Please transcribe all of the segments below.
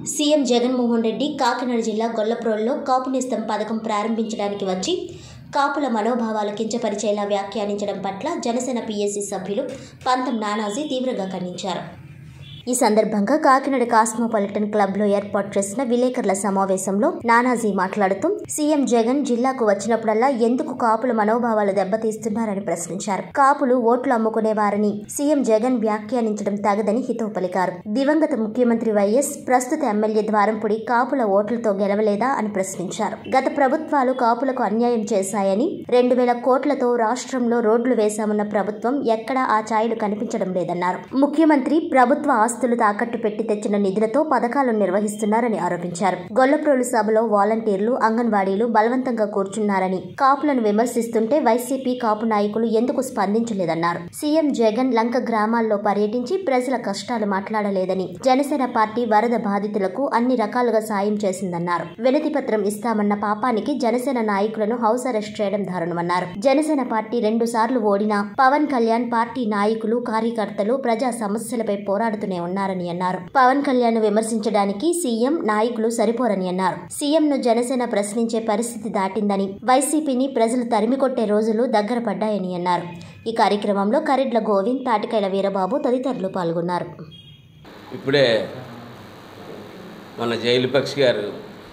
CM Jaganmohan Reddy Kakinada జిల్లా గొల్లప్రోల్లో కాపు నేస్తం పథకం ప్రారంభించడానికి వచ్చి కాపుల మనోభావాలు కించపరిచేలా వ్యాఖ్యానించడం పట్ల జనసేన పీఎస్సీ సభ్యులు పంతం నానాజీ తీవ్రంగా ఖండించారు ఈ సందర్భంగా కాకినాడ కాస్మోపాలిటన్ క్లబ్ లో ఏర్పాటు చేసిన విలేకరుల సమావేశంలో నానాజీ మాట్లాడుతూ సీఎం జగన్ జిల్లాకు వచ్చినప్పుడల్లా ఎందుకు కాపుల మనోభావాలు దెబ్బతీస్తున్నారని ప్రశ్నించారు కాపులు ఓట్లు అమ్ముకునేవారని సీఎం జగన్ వ్యాఖ్యానించడం తగదని హితవు పలికారు దివంగత ముఖ్యమంత్రి వైఎస్ ప్రస్తుత ఎమ్మెల్యే ద్వారంపుడి కాపుల ఓట్లతో గెలవలేదా అని ప్రశ్నించారు గత ప్రభుత్వాలు కాపులకు అన్యాయం చేశాయని రెండు వేల కోట్లతో రాష్ట్రంలో రోడ్లు వేశామన్న ప్రభుత్వం ఎక్కడా ఆ ఛాయలు కనిపించడం లేదన్నారు ముఖ్యమంత్రి ప్రభుత్వ ఆస్తులు తాకట్టు పెట్టి తెచ్చిన నిధులతో పథకాలను నిర్వహిస్తున్నారని ఆరోపించారు గొల్లప్రోలు సభలో వాలంటీర్లు అంగన్వాడీలు బలవంతంగా కూర్చున్నారని కాపులను విమర్శిస్తుంటే వైసీపీ కాపు నాయకులు ఎందుకు స్పందించలేదన్నారు సీఎం జగన్ లంక గ్రామాల్లో పర్యటించి ప్రజల కష్టాలు మాట్లాడలేదని జనసేన పార్టీ వరద బాధితులకు అన్ని రకాలుగా సాయం చేసిందన్నారు వినతి పత్రం ఇస్తామన్న పాపానికి జనసేన నాయకులను హౌస్ అరెస్ట్ చేయడం దారుణమన్నారు జనసేన పార్టీ రెండు సార్లు ఓడినా పవన్ కళ్యాణ్ పార్టీ నాయకులు కార్యకర్తలు ప్రజా సమస్యలపై పోరాడుతూనే ఉన్నారని అన్నారు పవన్ కళ్యాణ్ విమర్శించడానికి సీఎం నాయకులు సరిపోరని అన్నారు సీఎంను జనసేన ప్రశ్నించే పరిస్థితి దాటిందని వైసీపీని ప్రజలు తరిమికొట్టే రోజులు దగ్గర పడ్డాయని అన్నారు ఈ కార్యక్రమంలో కరెడ్ల గోవింద్ తాటికైల వీరబాబు తదితరులు పాల్గొన్నారు ఇప్పుడే మన జైలు పక్షి గారు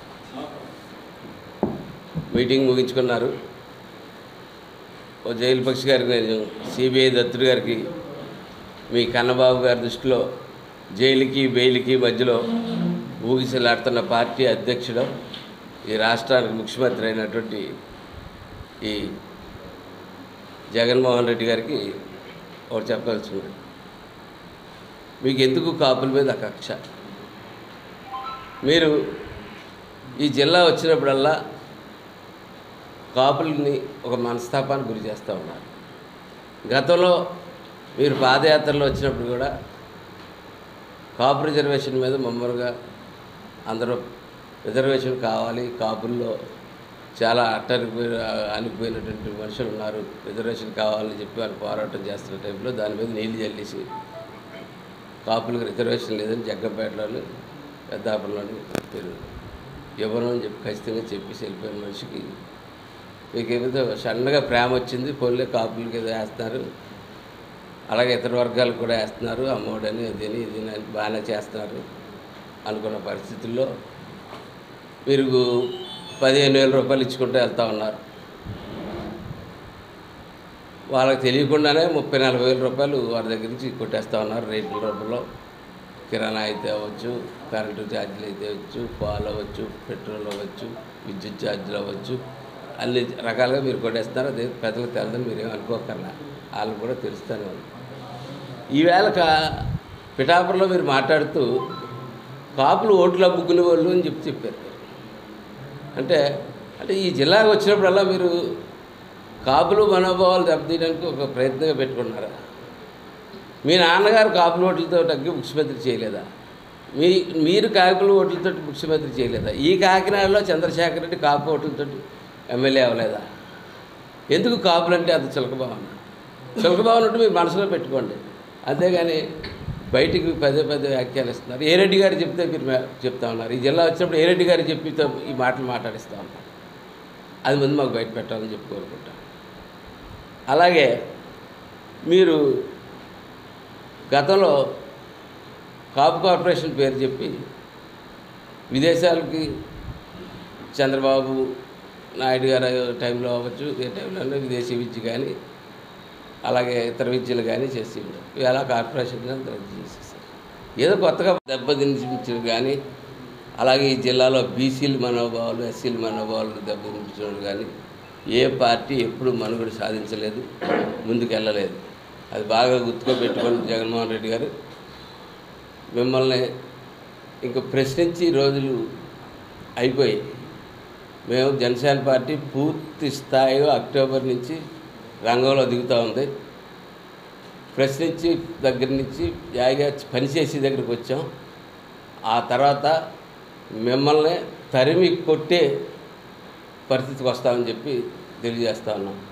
మీటింగ్ ముగించుకున్నారు ఓ జైలు పక్షి గారికి నేను సిబిఐ దత్తుడు గారికి మీ కన్నబాబు గారి దృష్టిలో జైలుకి బెయిల్కి మధ్యలో ఊగిసలాడుతున్న పార్టీ అధ్యక్షుడు ఈ రాష్ట్రానికి ముఖ్యమంత్రి అయినటువంటి ఈ జగన్మోహన్ రెడ్డి గారికి ఒకటి చెప్పదలుచుకుంది మీకు ఎందుకు కాపుల మీద కక్ష మీరు ఈ జిల్లా వచ్చినప్పుడల్లా కాపుల్ని ఒక మనస్తాపానికి గురి చేస్తూ ఉన్నారు గతంలో మీరు పాదయాత్రలో వచ్చినప్పుడు కూడా కాపు రిజర్వేషన్ మీద మమ్మల్గా అందరూ రిజర్వేషన్ కావాలి కాపుల్లో చాలా అట్టరిపోయిన అనిపోయినటువంటి మనుషులు ఉన్నారు రిజర్వేషన్ కావాలని చెప్పి వాళ్ళు పోరాటం చేస్తున్న టైంలో దాని మీద నీళ్ళు చల్లేసి కాపులకు రిజర్వేషన్ లేదని జగ్గంపేటలోని పెద్దాపురంలోని మీరు ఇవ్వను అని చెప్పి ఖచ్చితంగా చెప్పేసి వెళ్ళిపోయిన మనిషికి మీకు ఏమిటో సన్నగా ప్రేమ వచ్చింది పోలే కాపులకి ఏదో వేస్తున్నారు అలాగే ఇతర వర్గాలకు కూడా వేస్తున్నారు అమ్మోడని అదని ఇది అని బాగానే చేస్తున్నారు అనుకున్న పరిస్థితుల్లో మీరు పదిహేను వేల రూపాయలు ఇచ్చుకుంటూ వెళ్తా ఉన్నారు వాళ్ళకి తెలియకుండానే ముప్పై నలభై వేల రూపాయలు వారి దగ్గర నుంచి కొట్టేస్తూ ఉన్నారు రేట్ల రూపంలో కిరాణా అయితే అవ్వచ్చు కరెంటు ఛార్జీలు అయితే అవ్వచ్చు పాలు అవ్వచ్చు పెట్రోల్ అవ్వచ్చు విద్యుత్ ఛార్జీలు అవ్వచ్చు అన్ని రకాలుగా మీరు కొట్టేస్తున్నారు అదే ప్రజలకు తెలదని మీరేం అనుకోకర్లా వాళ్ళకి కూడా తెలుస్తానే ఉంది ఈవేళ కా పిఠాపురంలో మీరు మాట్లాడుతూ కాపులు ఓట్లు అమ్ముకునే వాళ్ళు అని చెప్పి చెప్పారు అంటే అంటే ఈ జిల్లాకు వచ్చినప్పుడల్లా మీరు కాపులు మనోభావాలు దెబ్బతీయడానికి ఒక ప్రయత్నంగా పెట్టుకున్నారా మీ నాన్నగారు కాపుల ఓట్లతో తగ్గి ముఖ్యమంత్రి చేయలేదా మీ మీరు కాపుల ఓట్లతో ముఖ్యమంత్రి చేయలేదా ఈ కాకినాడలో చంద్రశేఖర్ రెడ్డి కాపు ఓట్లతో ఎమ్మెల్యే అవ్వలేదా ఎందుకు కాపులంటే అంత చిలకభావన చిలకభావన ఉంటే మీరు మనసులో పెట్టుకోండి అంతేగాని బయటికి పదే పదే వ్యాఖ్యానిస్తున్నారు ఏ రెడ్డి గారు చెప్తే మీరు మే- చెప్తా ఉన్నారు ఈ జిల్లా వచ్చినప్పుడు ఏ రెడ్డి గారు చెప్పి ఈ మాటలు మాట్లాడిస్తూ ఉన్నారు అది ముందు మాకు బయట పెట్టాలని చెప్పి కోరుకుంటాను అలాగే మీరు గతంలో కాపు కార్పొరేషన్ పేరు చెప్పి విదేశాలకి చంద్రబాబు నాయుడు గారి టైంలో అవ్వచ్చు ఏ టైంలో విదేశీ విద్య కానీ అలాగే ఇతర విద్యలు కానీ చేసి ఉండరు ఇలా కార్పొరేషన్ కానీ రద్దు చేసేసారు ఏదో కొత్తగా దెబ్బతినిపించడం కానీ అలాగే ఈ జిల్లాలో బీసీల మనోభావాలు ఎస్సీల మనోభావాలు దెబ్బతినిపించడం కానీ ఏ పార్టీ ఎప్పుడు మనుగడ సాధించలేదు ముందుకెళ్ళలేదు అది బాగా గుర్తుగా పెట్టుకొని జగన్మోహన్ రెడ్డి గారు మిమ్మల్ని ఇంక ప్రశ్నించి రోజులు అయిపోయి మేము జనసేన పార్టీ పూర్తి స్థాయిలో అక్టోబర్ నుంచి రంగంలో దిగుతూ ఉంది ప్రశ్నించి దగ్గర నుంచి జాయిగా పనిచేసే దగ్గరికి వచ్చాం ఆ తర్వాత మిమ్మల్ని తరిమి కొట్టే పరిస్థితికి వస్తామని చెప్పి తెలియజేస్తా ఉన్నాం